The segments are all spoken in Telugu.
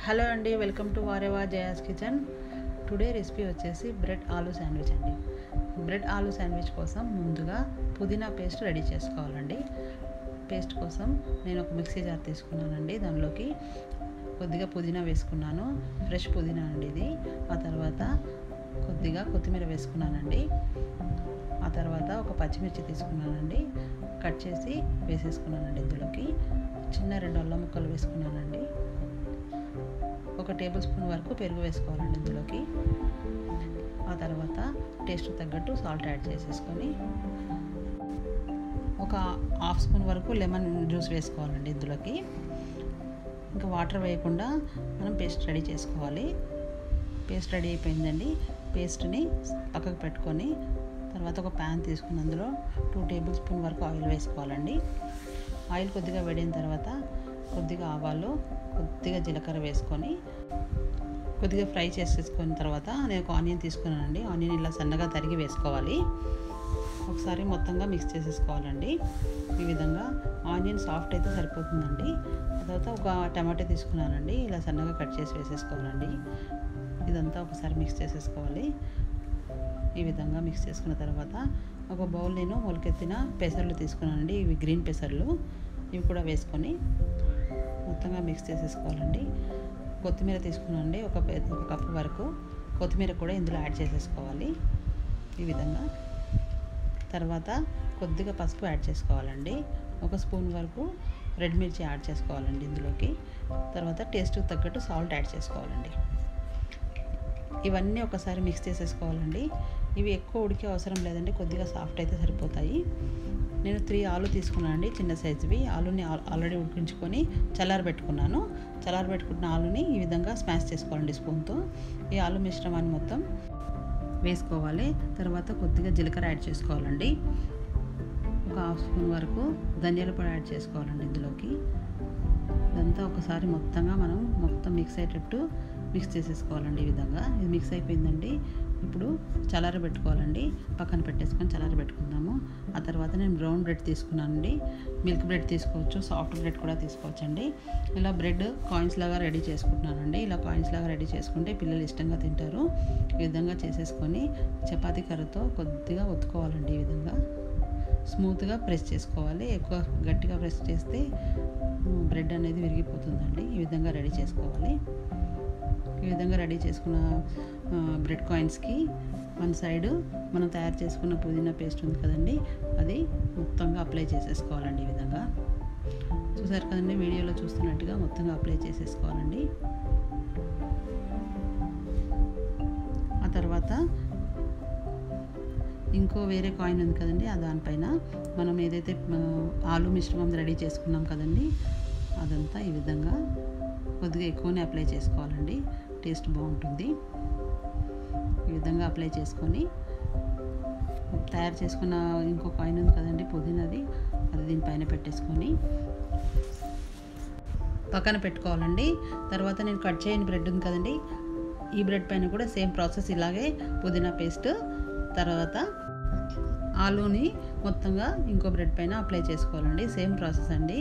హలో అండి వెల్కమ్ టు వారేవా జయాస్ కిచెన్ టుడే రెసిపీ వచ్చేసి బ్రెడ్ ఆలూ శాండ్విచ్ అండి బ్రెడ్ ఆలూ శాండ్విచ్ కోసం ముందుగా పుదీనా పేస్ట్ రెడీ చేసుకోవాలండి పేస్ట్ కోసం నేను ఒక మిక్సీ జార్ తీసుకున్నానండి దానిలోకి కొద్దిగా పుదీనా వేసుకున్నాను ఫ్రెష్ పుదీనా అండి ఇది ఆ తర్వాత కొద్దిగా కొత్తిమీర వేసుకున్నానండి ఆ తర్వాత ఒక పచ్చిమిర్చి తీసుకున్నానండి కట్ చేసి వేసేసుకున్నానండి ఇందులోకి చిన్న రెండు అల్లం ముక్కలు వేసుకున్నానండి ఒక టేబుల్ స్పూన్ వరకు పెరుగు వేసుకోవాలండి ఇందులోకి ఆ తర్వాత టేస్ట్ తగ్గట్టు సాల్ట్ యాడ్ చేసేసుకొని ఒక హాఫ్ స్పూన్ వరకు లెమన్ జ్యూస్ వేసుకోవాలండి ఇందులోకి ఇంకా వాటర్ వేయకుండా మనం పేస్ట్ రెడీ చేసుకోవాలి పేస్ట్ రెడీ అయిపోయిందండి పేస్ట్ని పక్కకు పెట్టుకొని తర్వాత ఒక ప్యాన్ తీసుకుని అందులో టూ టేబుల్ స్పూన్ వరకు ఆయిల్ వేసుకోవాలండి ఆయిల్ కొద్దిగా వేడిన తర్వాత కొద్దిగా ఆవాలు కొద్దిగా జీలకర్ర వేసుకొని కొద్దిగా ఫ్రై చేసేసుకున్న తర్వాత నేను ఒక ఆనియన్ తీసుకున్నానండి ఆనియన్ ఇలా సన్నగా తరిగి వేసుకోవాలి ఒకసారి మొత్తంగా మిక్స్ చేసేసుకోవాలండి ఈ విధంగా ఆనియన్ సాఫ్ట్ అయితే సరిపోతుందండి తర్వాత ఒక టమాటో తీసుకున్నానండి ఇలా సన్నగా కట్ చేసి వేసేసుకోవాలండి ఇదంతా ఒకసారి మిక్స్ చేసేసుకోవాలి ఈ విధంగా మిక్స్ చేసుకున్న తర్వాత ఒక బౌల్ నేను మొలకెత్తిన పెసర్లు తీసుకున్నానండి ఇవి గ్రీన్ పెసర్లు ఇవి కూడా వేసుకొని మొత్తంగా మిక్స్ చేసేసుకోవాలండి కొత్తిమీర తీసుకున్నానండి ఒక ఒక కప్పు వరకు కొత్తిమీర కూడా ఇందులో యాడ్ చేసేసుకోవాలి ఈ విధంగా తర్వాత కొద్దిగా పసుపు యాడ్ చేసుకోవాలండి ఒక స్పూన్ వరకు రెడ్ మిర్చి యాడ్ చేసుకోవాలండి ఇందులోకి తర్వాత టేస్ట్ తగ్గట్టు సాల్ట్ యాడ్ చేసుకోవాలండి ఇవన్నీ ఒకసారి మిక్స్ చేసేసుకోవాలండి ఇవి ఎక్కువ ఉడికే అవసరం లేదండి కొద్దిగా సాఫ్ట్ అయితే సరిపోతాయి నేను త్రీ ఆలు తీసుకున్నానండి చిన్న సైజువి ఆలుని ఆల్రెడీ ఉడికించుకొని చల్లారబెట్టుకున్నాను చల్లారబెట్టుకున్న ఆలుని ఈ విధంగా స్మాష్ చేసుకోవాలండి స్పూన్తో ఈ ఆలు మిశ్రమాన్ని మొత్తం వేసుకోవాలి తర్వాత కొద్దిగా జీలకర్ర యాడ్ చేసుకోవాలండి ఒక హాఫ్ స్పూన్ వరకు ధనియాల పొడి యాడ్ చేసుకోవాలండి ఇందులోకి ఇదంతా ఒకసారి మొత్తంగా మనం మొత్తం మిక్స్ అయ్యేటట్టు మిక్స్ చేసేసుకోవాలండి ఈ విధంగా ఇది మిక్స్ అయిపోయిందండి ఇప్పుడు చల్లార పెట్టుకోవాలండి పక్కన పెట్టేసుకొని చల్లార పెట్టుకుందాము ఆ తర్వాత నేను బ్రౌన్ బ్రెడ్ తీసుకున్నానండి మిల్క్ బ్రెడ్ తీసుకోవచ్చు సాఫ్ట్ బ్రెడ్ కూడా తీసుకోవచ్చండి ఇలా బ్రెడ్ కాయిన్స్ లాగా రెడీ చేసుకుంటున్నానండి ఇలా కాయిన్స్ లాగా రెడీ చేసుకుంటే పిల్లలు ఇష్టంగా తింటారు ఈ విధంగా చేసేసుకొని చపాతీ కర్రతో కొద్దిగా ఒత్తుకోవాలండి ఈ విధంగా స్మూత్గా ప్రెస్ చేసుకోవాలి ఎక్కువ గట్టిగా ప్రెస్ చేస్తే బ్రెడ్ అనేది విరిగిపోతుందండి ఈ విధంగా రెడీ చేసుకోవాలి ఈ విధంగా రెడీ చేసుకున్న బ్రెడ్ కాయిన్స్కి వన్ సైడ్ మనం తయారు చేసుకున్న పుదీనా పేస్ట్ ఉంది కదండి అది మొత్తంగా అప్లై చేసేసుకోవాలండి ఈ విధంగా చూసారు కదండి వీడియోలో చూస్తున్నట్టుగా మొత్తంగా అప్లై చేసేసుకోవాలండి ఆ తర్వాత ఇంకో వేరే కాయిన్ ఉంది కదండి ఆ దానిపైన మనం ఏదైతే ఆలు మిశ్రమం రెడీ చేసుకున్నాం కదండి అదంతా ఈ విధంగా కొద్దిగా ఎక్కువనే అప్లై చేసుకోవాలండి టేస్ట్ బాగుంటుంది ఈ విధంగా అప్లై చేసుకొని తయారు చేసుకున్న ఇంకో కాయిన్ ఉంది కదండి పుదీనాది అది దీనిపైన పెట్టేసుకొని పక్కన పెట్టుకోవాలండి తర్వాత నేను కట్ చేయని బ్రెడ్ ఉంది కదండి ఈ బ్రెడ్ పైన కూడా సేమ్ ప్రాసెస్ ఇలాగే పుదీనా పేస్ట్ తర్వాత ఆలూని మొత్తంగా ఇంకో బ్రెడ్ పైన అప్లై చేసుకోవాలండి సేమ్ ప్రాసెస్ అండి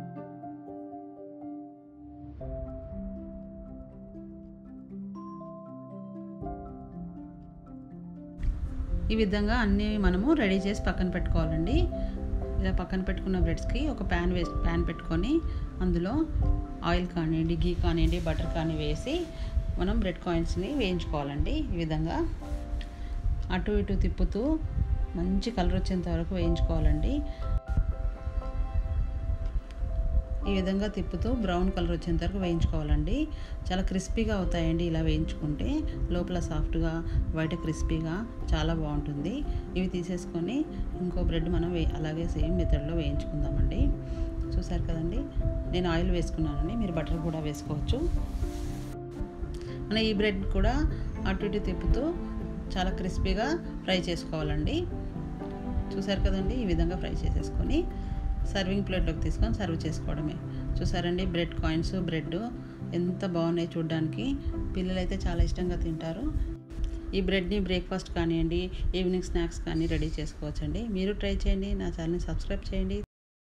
ఈ విధంగా అన్నీ మనము రెడీ చేసి పక్కన పెట్టుకోవాలండి ఇలా పక్కన పెట్టుకున్న బ్రెడ్స్కి ఒక ప్యాన్ వేసి ప్యాన్ పెట్టుకొని అందులో ఆయిల్ కానివ్వండి గీ కానివ్వండి బటర్ కానీ వేసి మనం బ్రెడ్ కాయిన్స్ని వేయించుకోవాలండి ఈ విధంగా అటు ఇటు తిప్పుతూ మంచి కలర్ వచ్చేంత వరకు వేయించుకోవాలండి ఈ విధంగా తిప్పుతూ బ్రౌన్ కలర్ వచ్చేంత వరకు వేయించుకోవాలండి చాలా క్రిస్పీగా అవుతాయండి ఇలా వేయించుకుంటే లోపల సాఫ్ట్గా బయట క్రిస్పీగా చాలా బాగుంటుంది ఇవి తీసేసుకొని ఇంకో బ్రెడ్ మనం వే అలాగే సేమ్ మెథడ్లో వేయించుకుందామండి చూసారు కదండి నేను ఆయిల్ వేసుకున్నానండి మీరు బటర్ కూడా వేసుకోవచ్చు మన ఈ బ్రెడ్ కూడా అటు ఇటు తిప్పుతూ చాలా క్రిస్పీగా ఫ్రై చేసుకోవాలండి చూసారు కదండి ఈ విధంగా ఫ్రై చేసేసుకొని సర్వింగ్ ప్లేట్లోకి తీసుకొని సర్వ్ చేసుకోవడమే చూసారండి బ్రెడ్ కాయిన్స్ బ్రెడ్ ఎంత బాగున్నాయి చూడడానికి పిల్లలైతే చాలా ఇష్టంగా తింటారు ఈ బ్రెడ్ని బ్రేక్ఫాస్ట్ కానివ్వండి ఈవినింగ్ స్నాక్స్ కానీ రెడీ చేసుకోవచ్చండి మీరు ట్రై చేయండి నా ఛానల్ని సబ్స్క్రైబ్ చేయండి